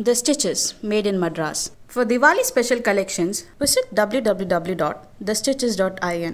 The Stitches, made in Madras. For Diwali special collections, visit www.thestitches.in.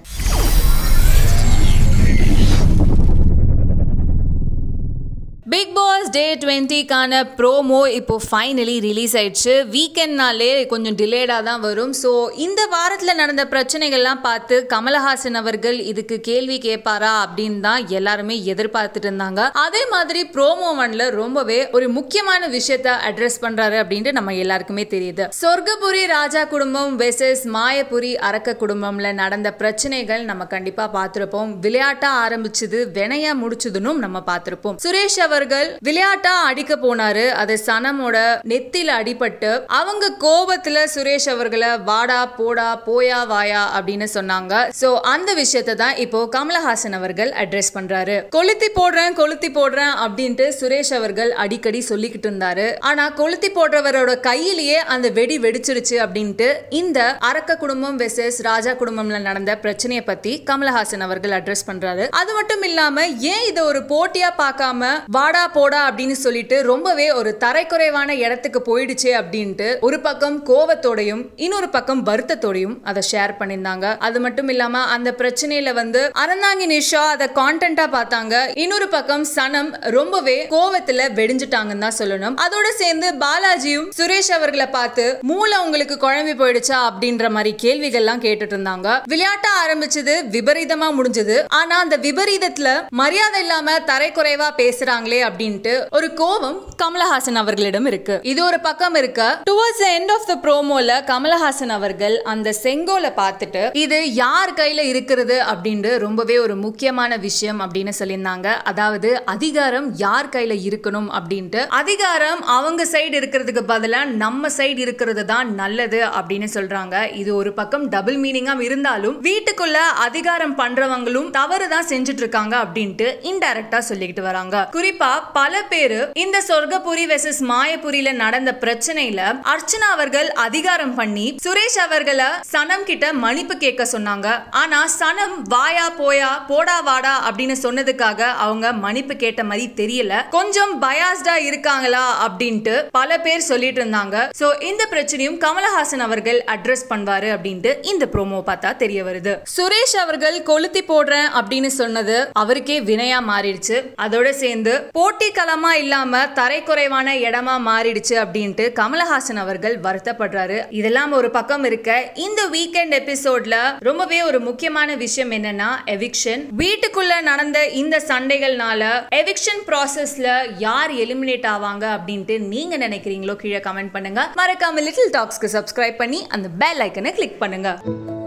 Bigg Boss day டுவெண்ட்டிக்கான promo இப்போ finally release ஆயிடுச்சு வீக்கெண்ட்னாலே கொஞ்சம் டிலேடாக தான் வரும் ஸோ இந்த வாரத்தில் நடந்த பிரச்சனைகள்லாம் பார்த்து கமலஹாசன் அவர்கள் இதுக்கு கேள்வி கேட்பாரா அப்படின்னு தான் எல்லாருமே எதிர்பார்த்துட்டு இருந்தாங்க அதே மாதிரி ப்ரோமோ ஒன்ல ரொம்பவே ஒரு முக்கியமான விஷயத்த அட்ரஸ் பண்றாரு அப்படின்ட்டு நம்ம எல்லாருக்குமே தெரியுது சொர்க்கபுரி ராஜா குடும்பம் வெசஸ் மாயபுரி அரக்க குடும்பம்ல நடந்த பிரச்சனைகள் நம்ம கண்டிப்பா பார்த்திருப்போம் விளையாட்டா ஆரம்பிச்சது வினையா முடிச்சதுன்னு நம்ம பார்த்திருப்போம் சுரேஷ் அவர்கள் விளையாட்டா அடிக்க போனாரு அது சனமோட நெத்தில அடிபட்டு அவங்க கோபத்துல சுரேஷ் அவர்களை வாடா போடா போயா வாயா அப்படின்னு சொன்னாங்க சோ அந்த விஷயத்தை தான் இப்போ கமலஹாசன் அவர்கள் அட்ரஸ் பண்றாரு கொளுத்தி போடுறேன் கொளுத்தி போடுறேன் அப்படின்ட்டு சுரேஷ் அவர்கள் அடிக்கடி சொல்லிக்கிட்டு இருந்தாரு ஆனா கொளுத்தி போடுறவரோட கையிலேயே அந்த வெடி வெடிச்சிருச்சு அப்படின்ட்டு இந்த அரக்க குடும்பம் வெசஸ் ராஜா குடும்பம்ல நடந்த பிரச்சனையை பத்தி கமலஹாசன் அவர்கள் அட்ரஸ் பண்றாரு அது மட்டும் இல்லாம ஏன் இதை ஒரு போட்டியா பார்க்காம வாடா போடா அப்படின்னு சொல்லிட்டு ரொம்பவே ஒரு தரைக்குறைவான இடத்துக்கு போயிடுச்சே அப்படின்ட்டு ஒரு பக்கம் கோவத்தோடையும் இன்னொரு பக்கம் வருத்தத்தோடையும் அதை ஷேர் பண்ணியிருந்தாங்க அது மட்டும் இல்லாம அந்த பிரச்சனையில வந்து அறந்தாங்கி நிஷா அதை கான்டென்ட்டா பார்த்தாங்க இன்னொரு பக்கம் சனம் ரொம்பவே கோவத்துல வெடிஞ்சிட்டாங்கன்னு தான் சொல்லணும் அதோட சேர்ந்து பாலாஜியும் சுரேஷ் அவர்களை பார்த்து மூளை உங்களுக்கு குழம்பி போயிடுச்சா அப்படின்ற மாதிரி கேள்விகள்லாம் கேட்டுட்டு இருந்தாங்க விளையாட்டா ஆரம்பிச்சது விபரீதமா முடிஞ்சது ஆனா அந்த விபரீதத்துல மரியாதை இல்லாம தரைக்குறைவா பேசுறாங்களே அப்படின்ட்டு ஒரு கோபம் கமலஹாசன் அவர்களிடம் இருக்கு இது ஒரு பக்கம் இருக்க டுவர்ட்ஸ் எண்ட் ஆஃப் த ப்ரோமோல கமலஹாசன் அவர்கள் அந்த செங்கோலை பார்த்துட்டு இது யார் கையில இருக்கிறது அப்படின்ட்டு ரொம்பவே ஒரு முக்கியமான விஷயம் அப்படின்னு சொல்லியிருந்தாங்க அதாவது அதிகாரம் யார் கையில இருக்கணும் அப்படின்ட்டு அதிகாரம் அவங்க சைடு இருக்கிறதுக்கு பதிலா நம்ம சைடு இருக்கிறது தான் நல்லது அப்படின்னு சொல்றாங்க இது ஒரு பக்கம் டபுள் மீனிங்கா இருந்தாலும் வீட்டுக்குள்ள அதிகாரம் பண்றவங்களும் தவறு தான் செஞ்சுட்டு இருக்காங்க அப்படின்ட்டு இன்டைரக்டா சொல்லிக்கிட்டு வராங்க குறிப்பா பல பேரு இந்த சொர்க்கபுரி வெசஸ் மாயபுரியில நடந்த பிரச்சனையில அர்ச்சனா அவர்கள் அதிகாரம் பண்ணி சுரேஷ் அவர்களை சனம் கிட்ட மன்னிப்பு கேட்க சொன்னாங்க ஆனா சனம் வாயா போயா போடா வாடா அப்படின்னு சொன்னதுக்காக அவங்க மன்னிப்பு கேட்ட மாதிரி தெரியல கொஞ்சம் பயாஸ்டா இருக்காங்களா அப்படின்ட்டு பல பேர் சொல்லிட்டு இருந்தாங்க சோ இந்த பிரச்சனையும் கமலஹாசன் அவர்கள் அட்ரஸ் பண்ணுவாரு அப்படின்ட்டு இந்த ப்ரோமோ பார்த்தா தெரிய வருது சுரேஷ் அவர்கள் கொளுத்தி போடுறேன் அப்படின்னு சொன்னது அவருக்கே வினையா மாறிடுச்சு அதோட சேர்ந்து போட்டி களமா இல்லாம தரைக்குறைவான இடமா மாறிடுச்சு அப்படின்ட்டு கமலஹாசன் அவர்கள் வருத்தப்படுறாரு இதெல்லாம் ஒரு பக்கம் இருக்க இந்த வீக்கெண்ட் எபிசோட்ல ரொம்பவே ஒரு முக்கியமான விஷயம் என்னன்னா எவிக்ஷன் வீட்டுக்குள்ள நடந்த இந்த சண்டைகள்னால எவிக்ஷன் ப்ராசஸ்ல யார் எலிமினேட் ஆவாங்க அப்படின்ட்டு நீங்க நினைக்கிறீங்களோ கீழே கமெண்ட் பண்ணுங்க மறக்காம லிட்டில் டாக்ஸ்க்கு சப்ஸ்கிரைப் பண்ணி அந்த பெல் ஐக்கனை கிளிக் பண்ணுங்க